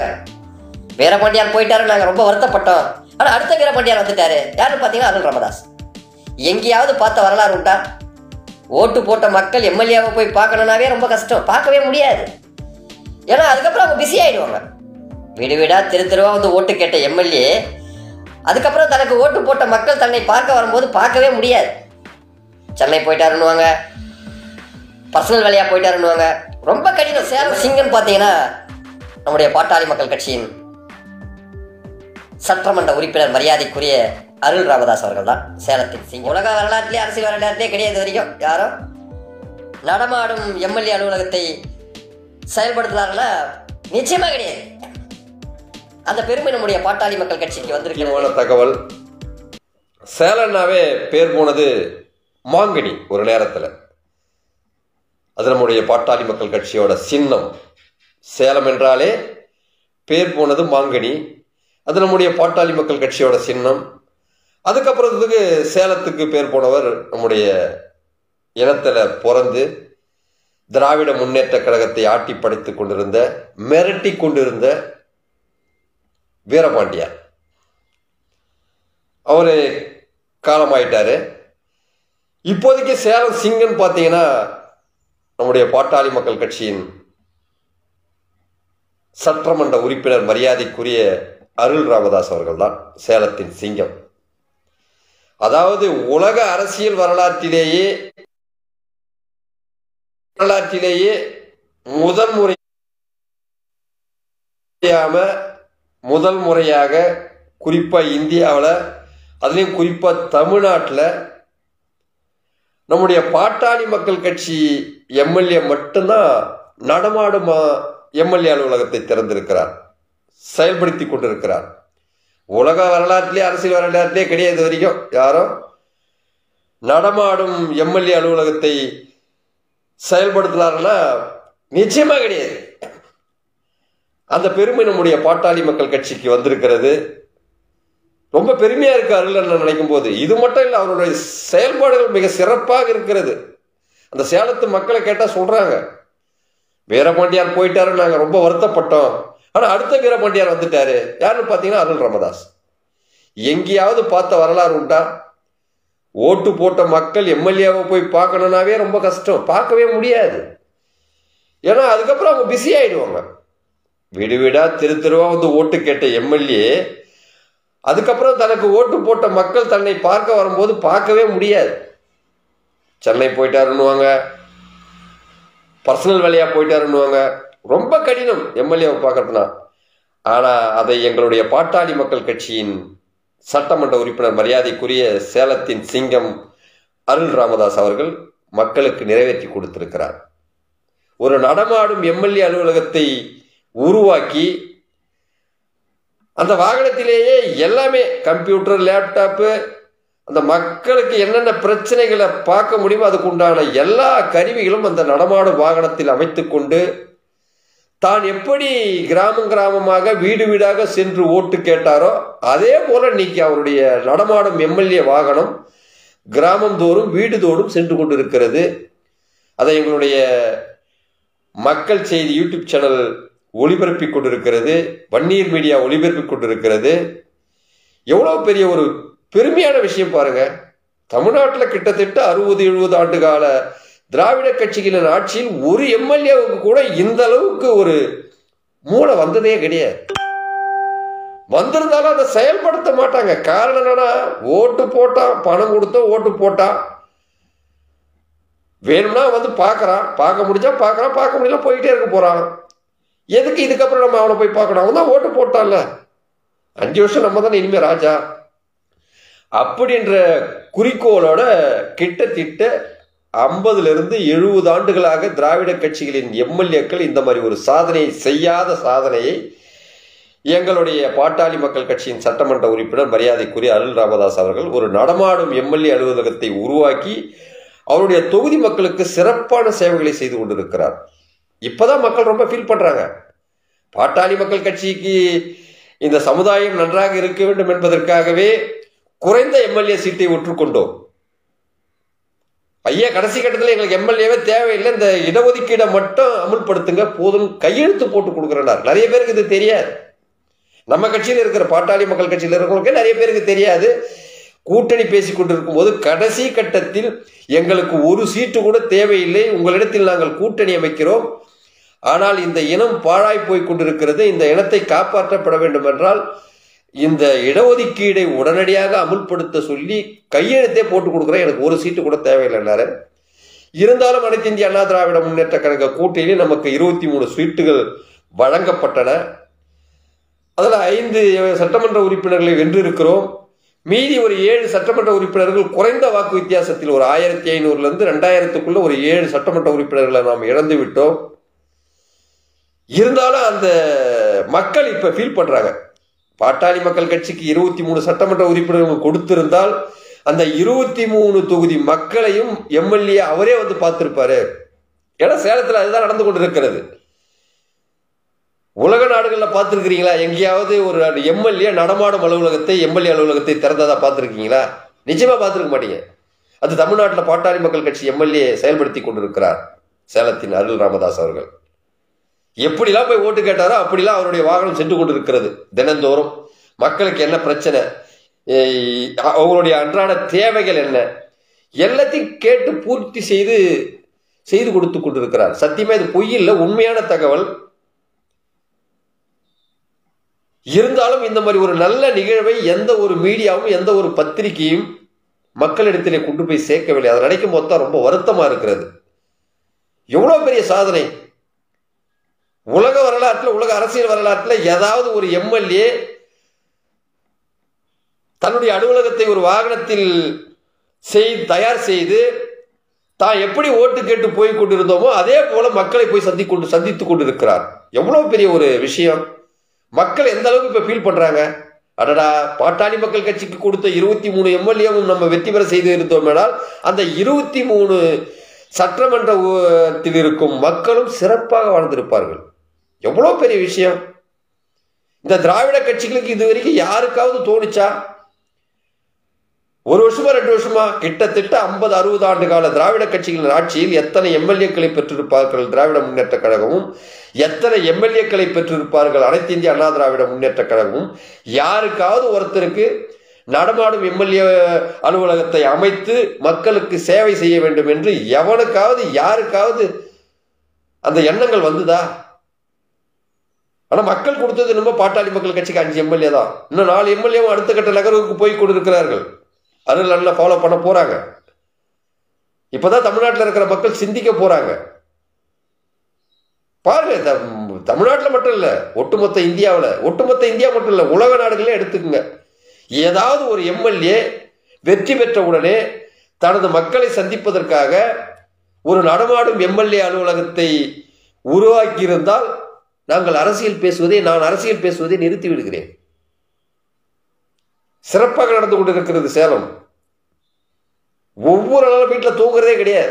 வீரபாண்டியார் போயிட்டாரு நாங்க ரொம்ப வருத்தப்பட்டோம் ஆனா அடுத்த வீரபாண்டியார் வந்துட்டாரு யாருன்னு பாத்தீங்கன்னா அருள் ராமதாஸ் எங்கேயாவது பார்த்த வரலாறு உண்டா ஓட்டு போட்ட மக்கள் எம்எல்ஏவை போய் பார்க்கணும்னாவே ரொம்ப கஷ்டம் பார்க்கவே முடியாது ஏன்னா அதுக்கப்புறம் அவங்க பிஸி ஆயிடுவாங்க வீடு வீடா தெரு தெருவா வந்து ஓட்டு கேட்ட எம்எல்ஏ அதுக்கப்புறம் தனக்கு ஓட்டு போட்ட மக்கள் தன்னை பார்க்க வரும்போது பார்க்கவே முடியாது சென்னை போயிட்டாருன்னுவாங்க பர்சனல் வேலையா போயிட்டாருன்னுவாங்க ரொம்ப கடினம் சேலம் சிங்கன் பார்த்தீங்கன்னா நம்முடைய பாட்டாளி மக்கள் கட்சியின் சட்டமன்ற உறுப்பினர் மரியாதைக்குரிய அருள் ராமதாஸ் அவர்கள் தான் சேலத்தின் சிங்கம் உலக வரலாற்றிலே அரசியல் வரலாற்றிலே கிடையாது இது வரைக்கும் யாரும் நடமாடும் எம்எல்ஏ அலுவலகத்தை செயல்படுத்துறாங்களா நிச்சயமா கிடையாது அந்த பெருமை நம்முடைய பாட்டாளி மக்கள் கட்சிக்கு வந்திருக்கிறது முக்கியமான தகவல் சேலன்னாவே பேர் போனது மாங்கனி ஒரு நேரத்தில் அது நம்முடைய பாட்டாளி மக்கள் கட்சியோட சின்னம் சேலம் என்றாலே பேர் போனது மாங்கனி அது நம்முடைய பாட்டாளி மக்கள் கட்சியோட சின்னம் அதுக்கப்புறத்துக்கு சேலத்துக்கு பேர் போனவர் நம்முடைய இனத்தில் பிறந்து திராவிட முன்னேற்ற கழகத்தை ஆட்டி படைத்துக் கொண்டிருந்த மிரட்டி கொண்டிருந்த வீரபாண்டியார் அவரு காலமாயிட்டாரு இப்போதைக்கு சேலம் சிங்கன் பார்த்தீங்கன்னா நம்முடைய பாட்டாளி மக்கள் கட்சியின் சட்டமன்ற உறுப்பினர் மரியாதைக்குரிய அருள் ராமதாஸ் அவர்கள் தான் சேலத்தின் சிங்கம் அதாவது உலக அரசியல் வரலாற்றிலேயே வரலாற்றிலேயே முதல் முறையாம முதல் முறையாக குறிப்பா இந்தியாவில் அதுலேயும் குறிப்பா தமிழ்நாட்டில் நம்முடைய பாட்டாளி மக்கள் கட்சி எம்எல்ஏ மட்டும்தான் நடமாடும் எம்எல்ஏ அலுவலகத்தை திறந்திருக்கிறார் செயல்படுத்தி கொண்டிருக்கிறார் உலக வரலாற்றிலே அரசியல் வரலாற்றிலே கிடையாது இது வரைக்கும் யாரும் நடமாடும் எம்எல்ஏ அலுவலகத்தை செயல்படுத்துறாருன்னா நிச்சயமா கிடையாது அந்த பெருமை நம்முடைய பாட்டாளி மக்கள் கட்சிக்கு வந்திருக்கிறது ரொம்ப பெருமையா இருக்கு அருள் நினைக்கும் போது இது மட்டும் இல்லை அவருடைய செயல்பாடுகள் மிக சிறப்பாக இருக்கிறது அந்த சேலத்து மக்களை கேட்டா சொல்றாங்க வீரபாண்டியார் போயிட்டாரு நாங்க ரொம்ப வருத்தப்பட்டோம் ஆனா அடுத்த வீரபாண்டியார் வந்துட்டாரு யாருன்னு பாத்தீங்கன்னா அருள் ராமதாஸ் எங்கேயாவது பார்த்த வரலாறு உண்டா ஓட்டு போட்ட மக்கள் எம்எல்ஏவை போய் பார்க்கணும்னாவே ரொம்ப கஷ்டம் பார்க்கவே முடியாது ஏன்னா அதுக்கப்புறம் அவங்க பிஸி ஆயிடுவாங்க வீடு வீடா தெரு தெருவா வந்து ஓட்டு கேட்ட எம்எல்ஏ அதுக்கப்புறம் தனக்கு ஓட்டு போட்ட மக்கள் தன்னை பார்க்க வரும்போது பார்க்கவே முடியாது சென்னை போயிட்டாருன்னுவாங்க பர்சனல் வேலையா போயிட்டாருன்னுவாங்க ரொம்ப கடினம் எம்எல்ஏவை பார்க்கறதுனா ஆனா அதை எங்களுடைய பாட்டாளி மக்கள் கட்சியின் சட்டமன்ற உறுப்பினர் மரியாதைக்குரிய சேலத்தின் சிங்கம் அருள் ராமதாஸ் அவர்கள் மக்களுக்கு நிறைவேற்றி கொடுத்திருக்கிறார் ஒரு நடமாடும் எம்எல்ஏ அலுவலகத்தை உருவாக்கி அந்த வாகனத்திலேயே எல்லாமே கம்ப்யூட்டர் லேப்டாப்பு அந்த மக்களுக்கு என்னென்ன பிரச்சனைகளை பார்க்க முடியுமோ அதுக்கு உண்டான எல்லா கருவிகளும் அந்த நடமாடும் வாகனத்தில் அமைத்துக்கொண்டு தான் எப்படி கிராமம் கிராமமாக வீடு வீடாக சென்று ஓட்டு கேட்டாரோ அதே போல இன்னைக்கு அவருடைய நடமாடும் எம்எல்ஏ வாகனம் கிராமம் தோறும் வீடு தோறும் சென்று கொண்டிருக்கிறது அதை எங்களுடைய மக்கள் செய்தி யூடியூப் சேனல் ஒளிபரப்பிக் கொண்டிருக்கிறது வன்னீர் மீடியா ஒளிபரப்பிக் கொண்டிருக்கிறது எவ்வளோ பெரிய ஒரு பெருமையான விஷயம் பாருங்க தமிழ்நாட்டில் கிட்டத்தட்ட அறுபது எழுபது ஆண்டு கால திராவிட கட்சிகளின் ஆட்சியில் ஒரு எம்எல்ஏவுக்கு கூட இந்த அளவுக்கு ஒரு மூளை வந்ததே கிடையாது வந்திருந்தாலும் அதை செயல்படுத்த மாட்டாங்க காரணம் என்னன்னா ஓட்டு போட்டான் பணம் கொடுத்தோம் ஓட்டு போட்டான் வேணும்னா வந்து பார்க்கறான் பார்க்க முடிஞ்சா பார்க்கறான் பார்க்க முடியல போயிட்டே இருக்க போறான் எதுக்கு இதுக்கப்புறம் நம்ம அவனை போய் பார்க்கணும் அவன் தான் ஓட்டு போட்டான்ல அஞ்சு வருஷம் நம்ம தானே இனிமே ராஜா அப்படின்ற குறிக்கோளோட கிட்டத்தட்ட ஐம்பதுல இருந்து எழுபது ஆண்டுகளாக திராவிட கட்சிகளின் எம்எல்ஏக்கள் இந்த மாதிரி ஒரு சாதனையை செய்யாத சாதனையை எங்களுடைய பாட்டாளி மக்கள் கட்சியின் சட்டமன்ற உறுப்பினர் மரியாதைக்குரிய அருள் ராமதாஸ் அவர்கள் ஒரு நடமாடும் எம்எல்ஏ அலுவலகத்தை உருவாக்கி அவருடைய தொகுதி மக்களுக்கு சிறப்பான சேவைகளை செய்து கொண்டிருக்கிறார் இப்பதான் மக்கள் ரொம்ப ஃபீல் பண்றாங்க பாட்டாளி மக்கள் கட்சிக்கு இந்த சமுதாயம் நன்றாக இருக்க வேண்டும் என்பதற்காகவே குறைந்த எம்எல்ஏ சீட்டை ஒற்றுக்கொண்டோம் ஐயா கடைசி கட்டத்தில் எங்களுக்கு எம்எல்ஏவே தேவையில்லை இந்த இடஒதுக்கீடை மட்டும் அமுல்படுத்துங்க போதும் கையெழுத்து போட்டு கொடுக்குறேன்னார் நிறைய பேருக்கு இது தெரியாது நம்ம கட்சியில் இருக்கிற பாட்டாளி மக்கள் கட்சியில் இருக்கிறவங்களுக்கு நிறைய பேருக்கு தெரியாது கூட்டணி பேசிக் கொண்டிருக்கும் போது கடைசி கட்டத்தில் எங்களுக்கு ஒரு சீட்டு கூட தேவையில்லை உங்களிடத்தில் நாங்கள் கூட்டணி அமைக்கிறோம் ஆனால் இந்த இனம் பாழாய் போய் கொண்டிருக்கிறது இந்த இனத்தை காப்பாற்றப்பட வேண்டும் என்றால் இந்த இடஒதுக்கீடை உடனடியாக அமுல்படுத்த சொல்லி கையெழுத்தே போட்டு கொடுக்குறேன் எனக்கு ஒரு சீட்டு கூட தேவையில்லைன்னாரு இருந்தாலும் அனைத்து இந்திய அண்ணா திராவிட முன்னேற்ற கழக கூட்டணியில் நமக்கு இருபத்தி மூணு சீட்டுகள் வழங்கப்பட்டன அதில் ஐந்து சட்டமன்ற உறுப்பினர்களை வென்றிருக்கிறோம் மீதி ஒரு ஏழு சட்டமன்ற உறுப்பினர்கள் குறைந்த வாக்கு வித்தியாசத்தில் ஒரு ஆயிரத்தி ஐநூறுலேருந்து ரெண்டாயிரத்துக்குள்ள ஒரு ஏழு சட்டமன்ற உறுப்பினர்களை நாம் இழந்து விட்டோம் இருந்தாலும் அந்த மக்கள் இப்ப ஃபீல் பண்றாங்க பாட்டாளி மக்கள் கட்சிக்கு இருபத்தி மூணு சட்டமன்ற உறுப்பினர்கள் கொடுத்திருந்தால் அந்த இருபத்தி மூணு தொகுதி மக்களையும் எம்எல்ஏ அவரே வந்து பார்த்திருப்பாரு ஏன்னா சேலத்தில் அதுதான் நடந்து கொண்டிருக்கிறது உலக நாடுகளில் பார்த்துருக்கிறீங்களா எங்கேயாவது ஒரு எம்எல்ஏ நடமாடும் அலுவலகத்தை எம்எல்ஏ அலுவலகத்தை திறந்ததா பார்த்துருக்கீங்களா நிச்சயமா பார்த்துருக்க மாட்டீங்க அது தமிழ்நாட்டில் பாட்டாளி மக்கள் கட்சி எம்எல்ஏ செயல்படுத்தி கொண்டிருக்கிறார் சேலத்தின் அருள் ராமதாஸ் அவர்கள் எப்படிலாம் போய் ஓட்டு கேட்டாரோ அப்படிலாம் அவருடைய வாகனம் சென்று கொண்டிருக்கிறது தினந்தோறும் மக்களுக்கு என்ன பிரச்சனை ஏய், அவங்களுடைய அன்றாட தேவைகள் என்ன எல்லாத்தையும் கேட்டு பூர்த்தி செய்து செய்து கொடுத்து கொண்டிருக்கிறார் சத்தியமா இது பொய் இல்லை உண்மையான தகவல் இருந்தாலும் இந்த மாதிரி ஒரு நல்ல நிகழ்வை எந்த ஒரு மீடியாவும் எந்த ஒரு பத்திரிகையும் மக்களிடத்திலே கொண்டு போய் சேர்க்கவில்லை அதை நினைக்கும் போது தான் ரொம்ப வருத்தமா இருக்கிறது எவ்வளவு பெரிய சாதனை உலக வரலாற்றில் உலக அரசியல் வரலாற்றில் ஏதாவது ஒரு எம்எல்ஏ தன்னுடைய அலுவலகத்தை ஒரு வாகனத்தில் செய் தயார் செய்து தான் எப்படி ஓட்டு கேட்டு போய் கொண்டிருந்தோமோ அதே போல மக்களை போய் சந்தி கொண்டு சந்தித்துக் கொண்டிருக்கிறார் எவ்வளவு பெரிய ஒரு விஷயம் மக்கள் எந்த அளவுக்கு இப்ப ஃபீல் பண்றாங்க அடடா பாட்டாளி மக்கள் கட்சிக்கு கொடுத்த இருபத்தி மூணு எம்எல்ஏவும் நம்ம வெற்றி பெற செய்து இருந்தோமேனால் அந்த இருபத்தி மூணு சட்டமன்றத்தில் இருக்கும் மக்களும் சிறப்பாக வாழ்ந்திருப்பார்கள் எவ்வளவு பெரிய விஷயம் இந்த திராவிட கட்சிகளுக்கு இது வரைக்கும் யாருக்காவது தோணுச்சா ஒரு வருஷமா ரெண்டு வருஷமா கிட்டத்தட்ட ஐம்பது அறுபது ஆண்டு கால திராவிட கட்சிகளின் ஆட்சியில் எத்தனை எம்எல்ஏக்களை பெற்றிருப்பார்கள் திராவிட முன்னேற்ற கழகமும் எத்தனை எம்எல்ஏக்களை பெற்றிருப்பார்கள் அனைத்து இந்திய அண்ணா திராவிட முன்னேற்ற கழகமும் யாருக்காவது ஒருத்தருக்கு நடமாடும் எம்எல்ஏ அலுவலகத்தை அமைத்து மக்களுக்கு சேவை செய்ய வேண்டும் என்று எவனுக்காவது யாருக்காவது அந்த எண்ணங்கள் வந்துதா ஆனா மக்கள் கொடுத்தது என்னமோ பாட்டாளி மக்கள் கட்சிக்கு அஞ்சு எம்எல்ஏ தான் இன்னும் நாலு எம்எல்ஏவும் அடுத்த கட்ட நகர்வுக்கு போய் கொண்டிருக்கிறார்கள் அதில் நல்லா ஃபாலோ பண்ண போறாங்க இப்பதான் தமிழ்நாட்டில் இருக்கிற மக்கள் சிந்திக்க போறாங்க பாருங்க த- தமிழ்நாட்டில் மட்டும் இல்ல ஒட்டுமொத்த இந்தியாவில் ஒட்டுமொத்த இந்தியா மட்டும் இல்ல உலக நாடுகளே எடுத்துக்கங்க ஏதாவது ஒரு எம்எல்ஏ வெற்றி பெற்ற உடனே தனது மக்களை சந்திப்பதற்காக ஒரு நடமாடும் எம்எல்ஏ அலுவலகத்தை உருவாக்கியிருந்தால் நாங்கள் அரசியல் பேசுவதை நான் அரசியல் பேசுவதை நிறுத்தி விடுகிறேன் சிறப்பாக நடந்து கொண்டிருக்கிறது சேலம் ஒவ்வொரு நாளும் வீட்டில் தூங்குறதே கிடையாது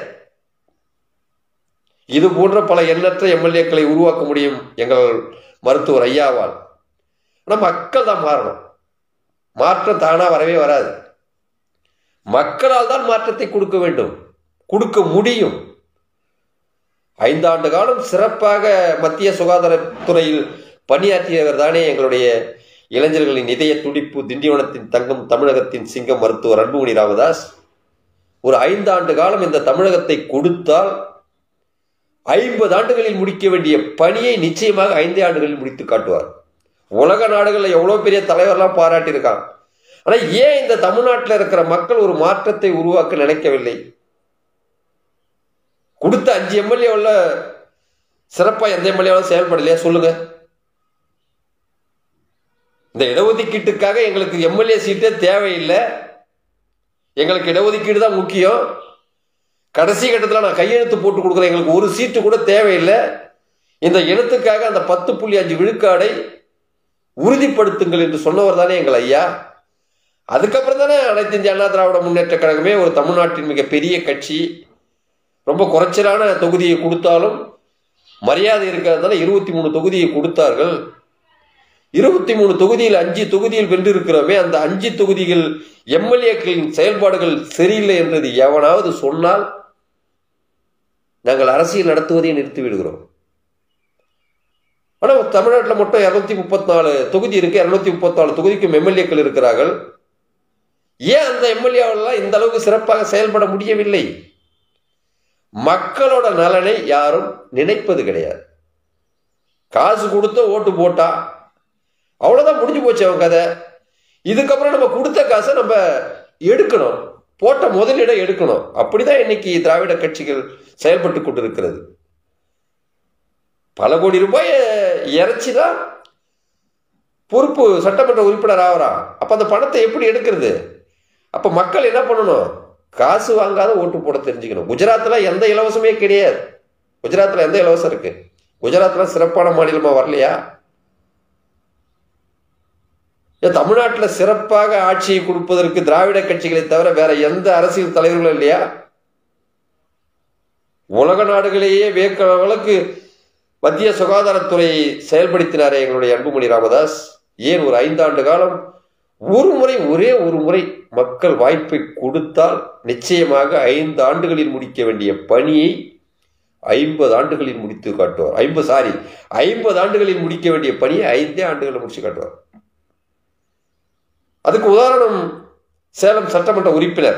இது போன்ற பல எண்ணற்ற எம்எல்ஏக்களை உருவாக்க முடியும் எங்கள் மருத்துவர் ஐயாவால் ஆனால் மக்கள் தான் மாறணும் மாற்றம் தானா வரவே வராது மக்களால் தான் மாற்றத்தை கொடுக்க வேண்டும் கொடுக்க முடியும் ஐந்தாண்டு காலம் சிறப்பாக மத்திய சுகாதாரத்துறையில் பணியாற்றியவர் தானே எங்களுடைய இளைஞர்களின் இதய துடிப்பு திண்டிவனத்தின் தங்கம் தமிழகத்தின் சிங்கம் மருத்துவர் அன்புமணி ராமதாஸ் ஒரு ஐந்தாண்டு காலம் இந்த தமிழகத்தை கொடுத்தால் ஐம்பது ஆண்டுகளில் முடிக்க வேண்டிய பணியை நிச்சயமாக ஐந்தே ஆண்டுகளில் முடித்து காட்டுவார் உலக நாடுகளில் எவ்வளோ பெரிய தலைவர்லாம் பாராட்டியிருக்கான் ஆனால் ஏன் இந்த தமிழ்நாட்டில் இருக்கிற மக்கள் ஒரு மாற்றத்தை உருவாக்க நினைக்கவில்லை கொடுத்த அஞ்சு எம்எல்ஏ உள்ள சிறப்பா எந்த எம்எல்ஏவும் செயல்படலையா சொல்லுங்க இந்த இடஒதுக்கீட்டுக்காக எங்களுக்கு எம்எல்ஏ சீட்டே தேவையில்லை எங்களுக்கு இடஒதுக்கீடு தான் முக்கியம் கடைசி கட்டத்தில் நான் கையெழுத்து போட்டு கொடுக்குறேன் எங்களுக்கு ஒரு சீட்டு கூட தேவையில்லை இந்த இனத்துக்காக அந்த பத்து புள்ளி அஞ்சு விழுக்காடை உறுதிப்படுத்துங்கள் என்று சொன்னவர் தானே எங்கள் ஐயா அதுக்கப்புறம் தானே அனைத்து இந்திய அண்ணா திராவிட முன்னேற்ற கழகமே ஒரு தமிழ்நாட்டின் மிகப்பெரிய கட்சி ரொம்ப குறைச்சலான தொகுதியை கொடுத்தாலும் மரியாதை இருக்கிறதுனால இருபத்தி மூணு தொகுதியை கொடுத்தார்கள் இருபத்தி மூணு தொகுதியில் அஞ்சு தொகுதியில் வென்றிருக்கிறோமே அந்த அஞ்சு தொகுதிகள் எம்எல்ஏக்களின் செயல்பாடுகள் சரியில்லை என்றது எவனாவது சொன்னால் நாங்கள் அரசியல் நடத்துவதை நிறுத்தி விடுகிறோம் ஆனால் தமிழ்நாட்டில் மட்டும் இரநூத்தி முப்பத்தி நாலு தொகுதி இருக்கு இரநூத்தி முப்பத்தி நாலு தொகுதிக்கும் எம்எல்ஏக்கள் இருக்கிறார்கள் ஏன் அந்த எம்எல்ஏவெல்லாம் இந்த அளவுக்கு சிறப்பாக செயல்பட முடியவில்லை மக்களோட நலனை யாரும் நினைப்பது கிடையாது காசு கொடுத்த ஓட்டு போட்டா அவ்வளோதான் முடிஞ்சு போச்சு அவன் கதை இதுக்கப்புறம் நம்ம கொடுத்த காசை நம்ம எடுக்கணும் போட்ட முதலீடை எடுக்கணும் அப்படிதான் இன்னைக்கு திராவிட கட்சிகள் செயல்பட்டு கொண்டிருக்கிறது பல கோடி ரூபாய் இறைச்சி தான் பொறுப்பு சட்டமன்ற உறுப்பினர் ஆகிறான் அப்ப அந்த பணத்தை எப்படி எடுக்கிறது அப்ப மக்கள் என்ன பண்ணணும் காசு வாங்காத ஓட்டு போட தெரிஞ்சுக்கணும் குஜராத்ல எந்த இலவசமே கிடையாது குஜராத்ல எந்த இலவசம் இருக்கு குஜராத்ல சிறப்பான மாநிலமா வரலையா ஏன் தமிழ்நாட்டில் சிறப்பாக ஆட்சியை கொடுப்பதற்கு திராவிட கட்சிகளை தவிர வேற எந்த அரசியல் தலைவர்களும் இல்லையா உலக நாடுகளையே வியக்கிற அளவுக்கு மத்திய சுகாதாரத்துறை செயல்படுத்தினாரே எங்களுடைய அன்புமணி ராமதாஸ் ஏன் ஒரு ஐந்தாண்டு காலம் ஒரு முறை ஒரே ஒரு முறை மக்கள் வாய்ப்பை கொடுத்தால் நிச்சயமாக ஐந்து ஆண்டுகளில் முடிக்க வேண்டிய பணியை ஐம்பது ஆண்டுகளில் முடித்து காட்டுவார் ஐம்பது சாரி ஐம்பது ஆண்டுகளில் முடிக்க வேண்டிய பணியை ஐந்தே ஆண்டுகளில் முடிச்சு காட்டுவார் அதுக்கு உதாரணம் சேலம் சட்டமன்ற உறுப்பினர்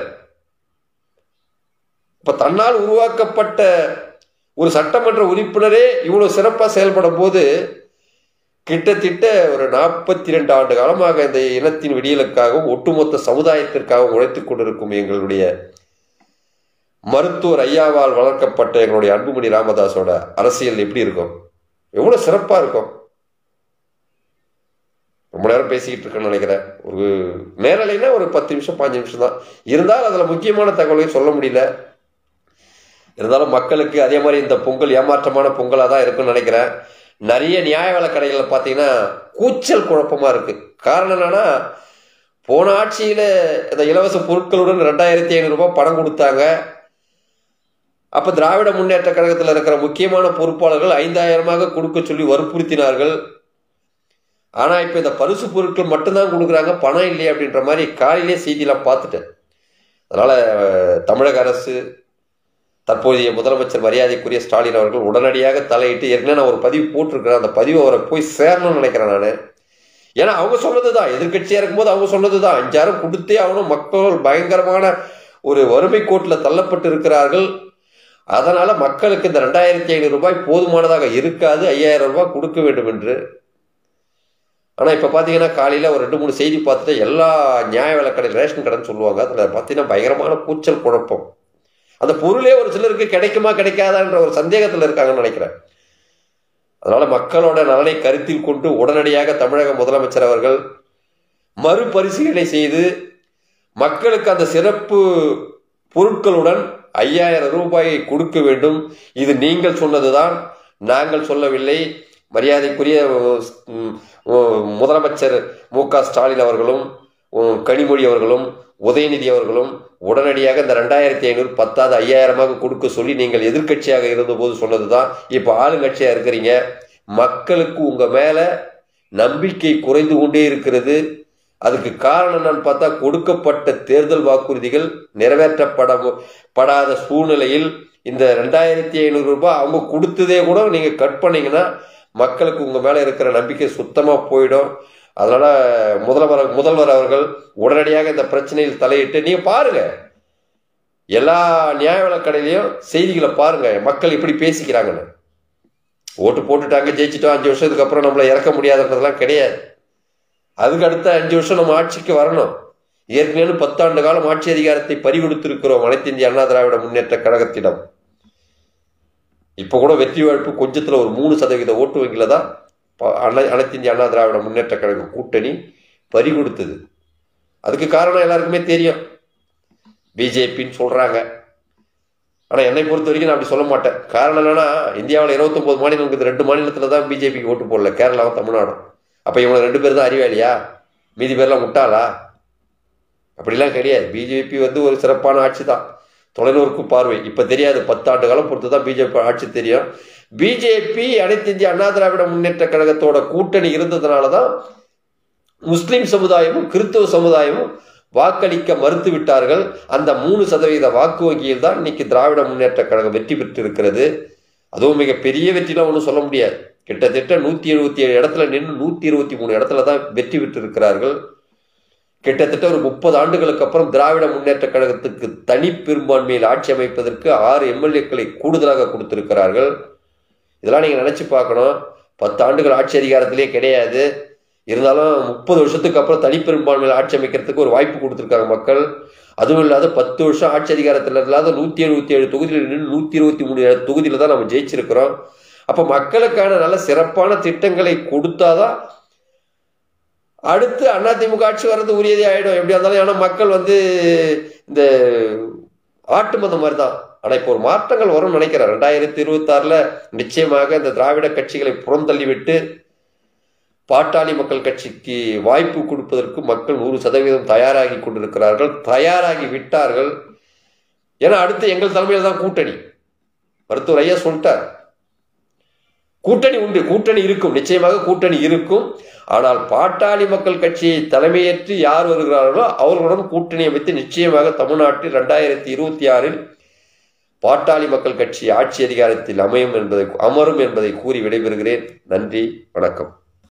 இப்ப தன்னால் உருவாக்கப்பட்ட ஒரு சட்டமன்ற உறுப்பினரே இவ்வளவு சிறப்பாக செயல்படும் போது கிட்டத்தட்ட ஒரு நாற்பத்தி ரெண்டு ஆண்டு காலமாக இந்த இனத்தின் விடியலுக்காகவும் ஒட்டுமொத்த சமுதாயத்திற்காகவும் உழைத்துக் கொண்டிருக்கும் எங்களுடைய மருத்துவர் ஐயாவால் வளர்க்கப்பட்ட எங்களுடைய அன்புமணி ராமதாஸோட அரசியல் எப்படி இருக்கும் எவ்வளவு சிறப்பா இருக்கும் ரொம்ப நேரம் பேசிக்கிட்டு இருக்கேன்னு நினைக்கிறேன் ஒரு நேரலைன்னா ஒரு பத்து நிமிஷம் பாஞ்சு நிமிஷம் தான் இருந்தாலும் அதில் முக்கியமான தகவலையும் சொல்ல முடியல இருந்தாலும் மக்களுக்கு அதே மாதிரி இந்த பொங்கல் ஏமாற்றமான பொங்கலாக தான் இருக்குன்னு நினைக்கிறேன் நிறைய நியாய விலை கடைகளில் பார்த்தீங்கன்னா கூச்சல் குழப்பமாக இருக்கு காரணம் என்னன்னா போன ஆட்சியில் இந்த இலவச பொருட்களுடன் ரெண்டாயிரத்தி ஐநூறுரூபா பணம் கொடுத்தாங்க அப்போ திராவிட முன்னேற்ற கழகத்தில் இருக்கிற முக்கியமான பொறுப்பாளர்கள் ஐந்தாயிரமாக கொடுக்க சொல்லி வற்புறுத்தினார்கள் ஆனால் இப்போ இந்த பரிசு பொருட்கள் மட்டும்தான் கொடுக்குறாங்க பணம் இல்லையே அப்படின்ற மாதிரி காலையிலே செய்தியெல்லாம் பார்த்துட்டேன் அதனால் தமிழக அரசு தற்போதைய முதலமைச்சர் மரியாதைக்குரிய ஸ்டாலின் அவர்கள் உடனடியாக தலையிட்டு ஏற்கனவே நான் ஒரு பதிவு போட்டிருக்கிறேன் அந்த பதிவு அவரை போய் சேரணும்னு நினைக்கிறேன் நான் ஏன்னா அவங்க சொன்னது தான் எதிர்கட்சியாக இருக்கும்போது அவங்க சொன்னது தான் அஞ்சாயிரம் கொடுத்தே ஆகணும் மக்கள் பயங்கரமான ஒரு வறுமை கோட்டில் தள்ளப்பட்டு இருக்கிறார்கள் அதனால மக்களுக்கு இந்த ரெண்டாயிரத்தி ஐநூறு ரூபாய் போதுமானதாக இருக்காது ஐயாயிரம் ரூபாய் கொடுக்க வேண்டும் என்று ஆனால் இப்போ பார்த்தீங்கன்னா காலையில் ஒரு ரெண்டு மூணு செய்தி பார்த்துட்டு எல்லா நியாய விலைக்கடை ரேஷன் கடைன்னு சொல்லுவாங்க அதில் பார்த்தீங்கன்னா பயங்கரமான கூச்சல் குழப்பம் அந்த பொருளே ஒரு சிலருக்கு கிடைக்குமா கிடைக்காதான்ற ஒரு சந்தேகத்தில் இருக்காங்கன்னு நினைக்கிறேன் அதனால மக்களோட நலனை கருத்தில் கொண்டு உடனடியாக தமிழக முதலமைச்சர் அவர்கள் மறுபரிசீலனை செய்து மக்களுக்கு அந்த சிறப்பு பொருட்களுடன் ஐயாயிரம் ரூபாயை கொடுக்க வேண்டும் இது நீங்கள் சொன்னதுதான் நாங்கள் சொல்லவில்லை மரியாதைக்குரிய முதலமைச்சர் மு க ஸ்டாலின் அவர்களும் கனிமொழி அவர்களும் உதயநிதி அவர்களும் உடனடியாக இந்த ரெண்டாயிரத்தி ஐநூறு பத்தாவது ஐயாயிரமாக கொடுக்க சொல்லி நீங்கள் எதிர்கட்சியாக இருந்தபோது சொன்னதுதான் இப்போ ஆளுங்கட்சியாக இருக்கிறீங்க மக்களுக்கு உங்க மேல நம்பிக்கை குறைந்து கொண்டே இருக்கிறது அதுக்கு காரணம் என்னன்னு பார்த்தா கொடுக்கப்பட்ட தேர்தல் வாக்குறுதிகள் நிறைவேற்றப்பட படாத சூழ்நிலையில் இந்த ரெண்டாயிரத்தி ஐநூறு ரூபாய் அவங்க கொடுத்ததே கூட நீங்க கட் பண்ணீங்கன்னா மக்களுக்கு உங்க மேல இருக்கிற நம்பிக்கை சுத்தமா போயிடும் அதனால முதல்வர் முதல்வர் அவர்கள் உடனடியாக இந்த பிரச்சனையில் தலையிட்டு நீங்க பாருங்க எல்லா நியாய விலக்கடையிலையும் செய்திகளை பாருங்க மக்கள் இப்படி பேசிக்கிறாங்கன்னு ஓட்டு போட்டுட்டாங்க ஜெயிச்சிட்டோம் அஞ்சு வருஷத்துக்கு அப்புறம் நம்மளை இறக்க முடியாதுன்றதெல்லாம் கிடையாது அதுக்கு அடுத்த அஞ்சு வருஷம் நம்ம ஆட்சிக்கு வரணும் ஏற்கனவே பத்தாண்டு காலம் ஆட்சி அதிகாரத்தை பறிகொடுத்திருக்கிறோம் அனைத்து இந்திய அண்ணா திராவிட முன்னேற்ற கழகத்திடம் இப்போ கூட வெற்றி வாய்ப்பு கொஞ்சத்தில் ஒரு மூணு சதவீத ஓட்டு வங்கியில தான் அனை அனைத்து இந்திய அண்ணா திராவிட முன்னேற்ற கழக கூட்டணி பறி கொடுத்தது அதுக்கு காரணம் எல்லாருக்குமே தெரியும் பிஜேபின்னு சொல்றாங்க ஆனால் என்னை பொறுத்த வரைக்கும் நான் அப்படி சொல்ல மாட்டேன் காரணம் என்னன்னா இந்தியாவில் இருபத்தொம்போது மாநிலம் இருக்குது ரெண்டு மாநிலத்தில் தான் பிஜேபிக்கு ஓட்டு போடல கேரளாவும் தமிழ்நாடும் அப்போ இவங்க ரெண்டு பேர் தான் அறிவாளியா மீதி பேர்லாம் முட்டாளா அப்படிலாம் கிடையாது பிஜேபி வந்து ஒரு சிறப்பான ஆட்சி தான் தொலைநோக்கு பார்வை இப்போ தெரியாது பத்தாண்டு காலம் பொறுத்து தான் பிஜேபி ஆட்சி தெரியும் பிஜேபி அனைத்து இந்திய அண்ணா திராவிட முன்னேற்ற கழகத்தோட கூட்டணி இருந்ததுனால தான் முஸ்லீம் சமுதாயமும் கிறிஸ்தவ சமுதாயமும் வாக்களிக்க மறுத்து விட்டார்கள் அந்த மூணு சதவீத வாக்கு வங்கியில் தான் இன்னைக்கு திராவிட முன்னேற்ற கழகம் வெற்றி பெற்று இருக்கிறது அதுவும் மிக பெரிய வெற்றிலாம் ஒன்றும் சொல்ல முடியாது கிட்டத்தட்ட நூற்றி எழுபத்தி ஏழு இடத்துல நின்று நூற்றி இருபத்தி மூணு இடத்துல தான் வெற்றி பெற்று இருக்கிறார்கள் கிட்டத்தட்ட ஒரு முப்பது ஆண்டுகளுக்கு அப்புறம் திராவிட முன்னேற்ற கழகத்துக்கு தனி பெரும்பான்மையில் ஆட்சி அமைப்பதற்கு ஆறு எம்எல்ஏக்களை கூடுதலாக கொடுத்திருக்கிறார்கள் இதெல்லாம் நீங்கள் நினச்சி பார்க்கணும் பத்து ஆண்டுகள் ஆட்சி அதிகாரத்திலே கிடையாது இருந்தாலும் முப்பது வருஷத்துக்கு அப்புறம் தனிப்பெரும்பான்மையில் ஆட்சி அமைக்கிறதுக்கு ஒரு வாய்ப்பு கொடுத்துருக்காங்க மக்கள் அதுவும் இல்லாத பத்து வருஷம் ஆட்சி அதிகாரத்தில் இல்லாத நூற்றி எழுபத்தி ஏழு தொகுதியில் நின்று நூற்றி இருபத்தி மூணு தொகுதியில் தான் நம்ம ஜெயிச்சிருக்கிறோம் அப்போ மக்களுக்கான நல்ல சிறப்பான திட்டங்களை கொடுத்தாதான் அடுத்து அதிமுக ஆட்சி வர்றது உரியதே ஆகிடும் எப்படியா இருந்தாலும் ஏன்னா மக்கள் வந்து இந்த ஆட்டு மதம் மாதிரி தான் ஆனால் இப்போ ஒரு மாற்றங்கள் வரும்னு நினைக்கிறேன் ரெண்டாயிரத்தி இருபத்தாறில் நிச்சயமாக இந்த திராவிட கட்சிகளை புறந்தள்ளி விட்டு பாட்டாளி மக்கள் கட்சிக்கு வாய்ப்பு கொடுப்பதற்கு மக்கள் நூறு சதவீதம் தயாராகி கொண்டிருக்கிறார்கள் தயாராகி விட்டார்கள் ஏன்னா அடுத்து எங்கள் தலைமையில் தான் கூட்டணி மருத்துவர் ஐயா சொல்லிட்டார் கூட்டணி உண்டு கூட்டணி இருக்கும் நிச்சயமாக கூட்டணி இருக்கும் ஆனால் பாட்டாளி மக்கள் கட்சியை தலைமையேற்று யார் வருகிறார்களோ அவர்களுடன் கூட்டணி அமைத்து நிச்சயமாக தமிழ்நாட்டில் ரெண்டாயிரத்தி இருபத்தி ஆறில் பாட்டாளி மக்கள் கட்சி ஆட்சி அதிகாரத்தில் அமையும் என்பதை அமரும் என்பதை கூறி விடைபெறுகிறேன் நன்றி வணக்கம்